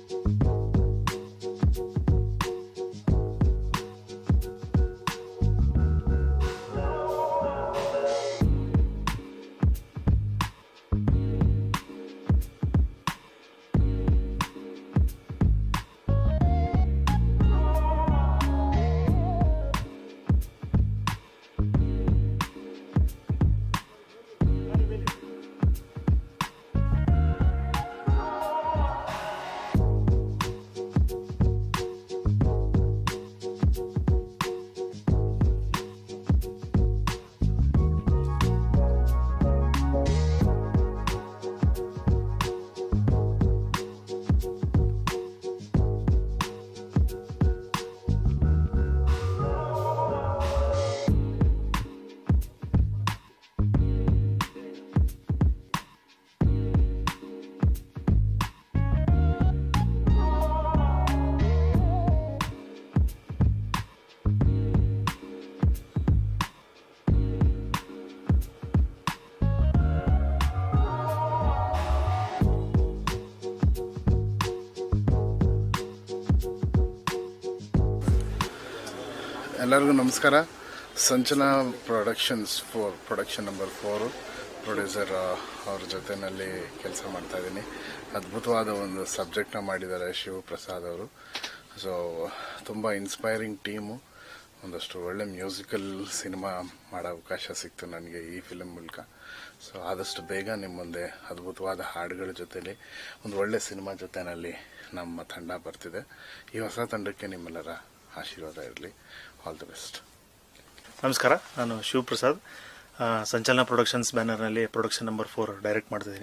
ಎಲ್ಲರಿಗೂ ನಮಸ್ಕಾರ Sanchana productions four production number four producer ಅವ್ರ ಜೊತೆಯಲ್ಲಿ ಕೆಲಸ ಮಾಡ್ತಾ ಇದ್ದೀನಿ ಅದ್ಭುತವಾದ ಒಂದು ಸಬ್ಜೆಕ್ಟ್ನ ಮಾಡಿದ್ದಾರೆ ಶಿವಪ್ರಸಾದ್ ಅವರು ಸೊ ತುಂಬ ಇನ್ಸ್ಪೈರಿಂಗ್ ಟೀಮು ಒಂದಷ್ಟು ಒಳ್ಳೆ ಮ್ಯೂಸಿಕಲ್ ಸಿನಿಮಾ ಮಾಡೋ ಅವಕಾಶ ಸಿಕ್ತು ನನಗೆ ಈ ಫಿಲಮ್ ಮೂಲಕ ಸೊ ಆದಷ್ಟು ಬೇಗ ನಿಮ್ಮ ಮುಂದೆ ಅದ್ಭುತವಾದ ಹಾಡುಗಳ ಜೊತೆಲಿ ಒಂದು ಒಳ್ಳೆ ಸಿನಿಮಾ ಜೊತೆನಲ್ಲಿ ನಮ್ಮ ತಂಡ ಬರ್ತಿದೆ ಈ ಹೊಸ ತಂಡಕ್ಕೆ ನಿಮ್ಮೆಲ್ಲರ ಆಶೀರ್ವಾದ ಇರಲಿ ಆಲ್ ದಿ ಬೆಸ್ಟ್ ನಮಸ್ಕಾರ ನಾನು ಶಿವಪ್ರಸಾದ್ ಆ, ಸಂಚಲನ ಪ್ರೊಡಕ್ಷನ್ಸ್ ಬ್ಯಾನರ್ನಲ್ಲಿ ಪ್ರೊಡಕ್ಷನ್ ನಂಬರ್ ಫೋರ್ ಡೈರೆಕ್ಟ್ ಮಾಡ್ತಿದ್ದೀನಿ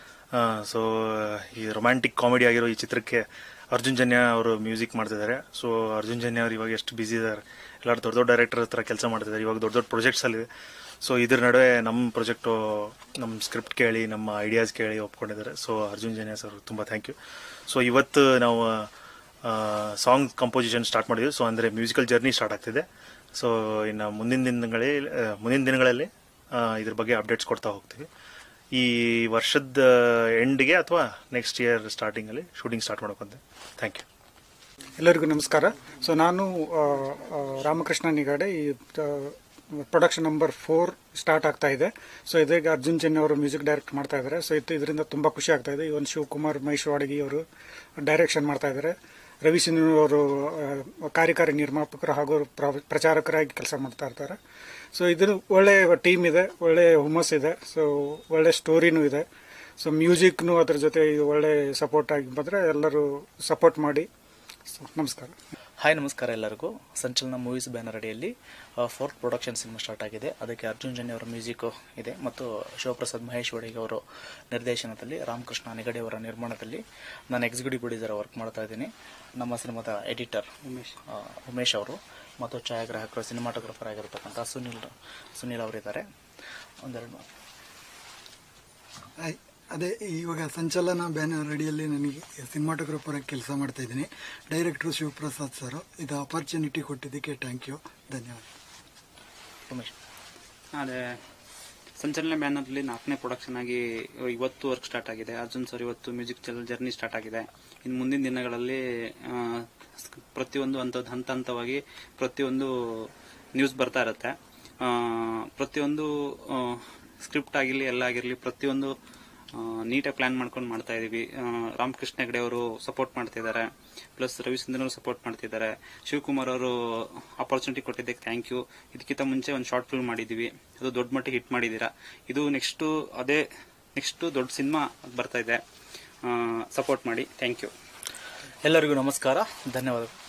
ಸೊ ಈ ರೊಮ್ಯಾಂಟಿಕ್ ಕಾಮಿಡಿ ಆಗಿರೋ ಈ ಚಿತ್ರಕ್ಕೆ ಅರ್ಜುನ್ ಜನ್ಯ ಅವರು ಮ್ಯೂಸಿಕ್ ಮಾಡ್ತಿದ್ದಾರೆ ಸೊ ಅರ್ಜುನ್ ಜನ್ಯ ಅವರು ಇವಾಗ ಎಷ್ಟು ಬ್ಯುಸಿ ಇದ್ದಾರೆ ಎಲ್ಲರೂ ದೊಡ್ಡ ದೊಡ್ಡ ಡೈರೆಕ್ಟರ್ ಹತ್ರ ಕೆಲಸ ಮಾಡ್ತಿದ್ದಾರೆ ಇವಾಗ ದೊಡ್ಡ ದೊಡ್ಡ ಪ್ರಾಜೆಕ್ಟ್ಸ್ ಅಲ್ಲಿ ಸೊ ಇದ್ರ ನಡುವೆ ನಮ್ಮ ಪ್ರಾಜೆಕ್ಟು ನಮ್ಮ ಸ್ಕ್ರಿಪ್ಟ್ ಕೇಳಿ ನಮ್ಮ ಐಡಿಯಾಸ್ ಕೇಳಿ ಒಪ್ಕೊಂಡಿದ್ದಾರೆ ಸೊ ಅರ್ಜುನ್ ಜನ್ಯ ಸರ್ ತುಂಬ ಥ್ಯಾಂಕ್ ಯು ಸೊ ಇವತ್ತು ನಾವು ಸಾಂಗ್ ಕಂಪೋಸಿಷನ್ ಸ್ಟಾರ್ಟ್ ಮಾಡಿದ್ವಿ ಸೊ ಅಂದರೆ ಮ್ಯೂಸಿಕಲ್ ಜರ್ನಿ ಸ್ಟಾರ್ಟ್ ಆಗ್ತಿದೆ ಸೊ ಇನ್ನು ಮುಂದಿನ ದಿನಗಳಲ್ಲಿ ಆ, ಮುಂದಿನ ದಿನಗಳಲ್ಲಿ ಆ, ಇದ್ರ ಬಗ್ಗೆ ಅಪ್ಡೇಟ್ಸ್ ಕೊಡ್ತಾ ಹೋಗ್ತೀವಿ ಈ ವರ್ಷದ ಎಂಡ್ಗೆ ಅಥವಾ ನೆಕ್ಸ್ಟ್ ಇಯರ್ ಸ್ಟಾರ್ಟಿಂಗಲ್ಲಿ ಶೂಟಿಂಗ್ ಸ್ಟಾರ್ಟ್ ಮಾಡ್ಕೊಂತೆ ಥ್ಯಾಂಕ್ ಯು ಎಲ್ಲರಿಗೂ ನಮಸ್ಕಾರ ಸೊ ನಾನು ಆ, ಆ, ರಾಮಕೃಷ್ಣ ನಿಗಾಡೆ ಈ ಪ್ರೊಡಕ್ಷನ್ ನಂಬರ್ ಫೋರ್ ಸ್ಟಾರ್ಟ್ ಆಗ್ತಾ ಇದೆ ಸೊ ಇದೀಗ ಅರ್ಜುನ್ ಜನ್ ಅವರು ಮ್ಯೂಸಿಕ್ ಡೈರೆಕ್ಟ್ ಮಾಡ್ತಾ ಇದ್ದಾರೆ ಸೊ ಇದು ಇದರಿಂದ ತುಂಬ ಖುಷಿ ಆಗ್ತಾ ಇದೆ ಇವನ್ ಶಿವಕುಮಾರ್ ಮಹೇಶ್ ವಾಡಗಿ ಅವರು ಡೈರೆಕ್ಷನ್ ಮಾಡ್ತಾ ಇದ್ದಾರೆ ರವಿ ಸಿನ್ಹು ಅವರು ಆ, ಕಾರ್ಯಕಾರಿ ನಿರ್ಮಾಪಕರು ಹಾಗೂ ಪ್ರ- ಪ್ರಚಾರಕರಾಗಿ ಕೆಲಸ ಮಾಡ್ತಾ ಇರ್ತಾರೆ ಸೊ ಇದು ಒಳ್ಳೆ ಟೀಮ್ ಇದೆ ಒಳ್ಳೆ ಹುಮ್ಮಸ್ ಇದೆ ಸೊ ಒಳ್ಳೆ ಸ್ಟೋರಿನೂ ಇದೆ ಸೊ ಮ್ಯೂಸಿಕ್ನು ಅದ್ರ ಜೊತೆ ಇದು ಒಳ್ಳೆ ಸಪೋರ್ಟ್ ಆಗಿ ಬಂದರೆ ಎಲ್ಲರೂ ಸಪೋರ್ಟ್ ಮಾಡಿ ಸೊ, ನಮಸ್ಕಾರ ಹಾಯ್ ನಮಸ್ಕಾರ ಎಲ್ಲರಿಗೂ ಸಂಚಲನ ಮೂವೀಸ್ ಬ್ಯಾನರ್ ಅಡಿಯಲ್ಲಿ ಫೋರ್ತ್ ಪ್ರೊಡಕ್ಷನ್ ಸಿನಿಮಾ ಸ್ಟಾರ್ಟ್ ಆಗಿದೆ ಅದಕ್ಕೆ ಅರ್ಜುನ್ ಜನ್ಯ ಅವರ ಮ್ಯೂಸಿಕ್ ಇದೆ ಮತ್ತು ಶಿವಪ್ರಸಾದ್ ಮಹೇಶ್ ವಡಿಗೆ ಅವರು ನಿರ್ದೇಶನದಲ್ಲಿ ರಾಮಕೃಷ್ಣ ನಿಗಡಿ ಅವರ ನಿರ್ಮಾಣದಲ್ಲಿ ನಾನು ಎಕ್ಸಿಕ್ಯೂಟಿವ್ ಪ್ರೊಡ್ಯೂಸರ್ ವರ್ಕ್ ಮಾಡ್ತಾ ಇದ್ದೀನಿ ನಮ್ಮ ಸಿನಿಮಾದ ಎಡಿಟರ್ ಉಮೇಶ್ ಉಮೇಶ್ ಅವರು ಮತ್ತು ಛಾಯಾಗ್ರಾಹಕರು ಸಿನಿಮಾಟೋಗ್ರಫರ್ ಆಗಿರತಕ್ಕಂಥ ಸುನಿಲ್ ಸುನಿಲ್ ಅವರಿದ್ದಾರೆ ಒಂದೆರಡು ಮಾತು ಆಯ್- ಅದೇ ಇವಾಗ ಸಂಚಲನ ಬ್ಯಾನರ್ ಅಡಿಯಲ್ಲಿ ನನಗೆ ಸಿನಿಮಾಟೋಗ್ರಫರ್ ಆಗಿ ಕೆಲಸ ಮಾಡ್ತಾ ಇದ್ದೀನಿ ಡೈರೆಕ್ಟ್ರು ಶಿವಪ್ರಸಾದ್ ಸರ್ ಇದು ಅಪರ್ಚುನಿಟಿ ಕೊಟ್ಟಿದ್ದಕ್ಕೆ ಥ್ಯಾಂಕ್ ಯು ಧನ್ಯವಾದ ಉಮೇಶ್ ಅದೇ ಸಂಚಲನ ಬ್ಯಾನರ್ಲಿ ನಾಲ್ಕನೇ ಪ್ರೊಡಕ್ಷನ್ ಆಗಿ ಇವತ್ತು ವರ್ಕ್ ಸ್ಟಾರ್ಟ್ ಆಗಿದೆ ಅರ್ಜುನ್ ಸರ್ ಇವತ್ತು ಮ್ಯೂಸಿಕ್ ಜರ್ನಿ ಸ್ಟಾರ್ಟ್ ಆಗಿದೆ ಇನ್ನು ಮುಂದಿನ ದಿನಗಳಲ್ಲಿ ಆ, ಸ್- ಪ್ರತಿಯೊಂದು ಹಂತದ ಹಂತ ಹಂತವಾಗಿ ಪ್ರತಿಯೊಂದು ನ್ಯೂಸ್ ಬರ್ತಾ ಇರುತ್ತೆ ಆ, ಪ್ರತಿಯೊಂದು ಸ್ಕ್ರಿಪ್ಟ್ ಆಗಿರಲಿ ಎಲ್ಲ ಆಗಿರಲಿ ಪ್ರತಿಯೊಂದು ನೀಟಾಗಿ ಪ್ಲಾನ್ ಮಾಡ್ಕೊಂಡು ಮಾಡ್ತಾ ಇದೀವಿ ಆ, ರಾಮಕೃಷ್ಣ ಹೆಗಡೆ ಅವರು ಸಪೋರ್ಟ್ ಮಾಡ್ತಿದ್ದಾರೆ ಪ್ಲಸ್ ರವಿಚಂದ್ರನ್ ಅವರು ಸಪೋರ್ಟ್ ಮಾಡ್ತಿದ್ದಾರೆ ಶಿವಕುಮಾರ್ ಅವರು ಅಪರ್ಚುನಿಟಿ ಕೊಟ್ಟಿದ್ದಕ್ಕೆ ಥ್ಯಾಂಕ್ ಯು ಇದಕ್ಕಿಂತ ಮುಂಚೆ ಒಂದು ಶಾರ್ಟ್ ಫಿಲ್ಮ್ ಮಾಡಿದೀವಿ ಅದು ದೊಡ್ಡ ಮಟ್ಟಿಗೆ ಹಿಟ್ ಮಾಡಿದ್ದೀರಾ ಇದು ನೆಕ್ಸ್ಟ್ ಅದೇ ನೆಕ್ಸ್ಟ್ ದೊಡ್ಡ ಸಿನಿಮಾ ಬರ್ತಾ ಇದೆ ಸಪೋರ್ಟ್ ಮಾಡಿ ಥ್ಯಾಂಕ್ ಯು ಎಲ್ಲರಿಗೂ ನಮಸ್ಕಾರ ಧನ್ಯವಾದಗಳು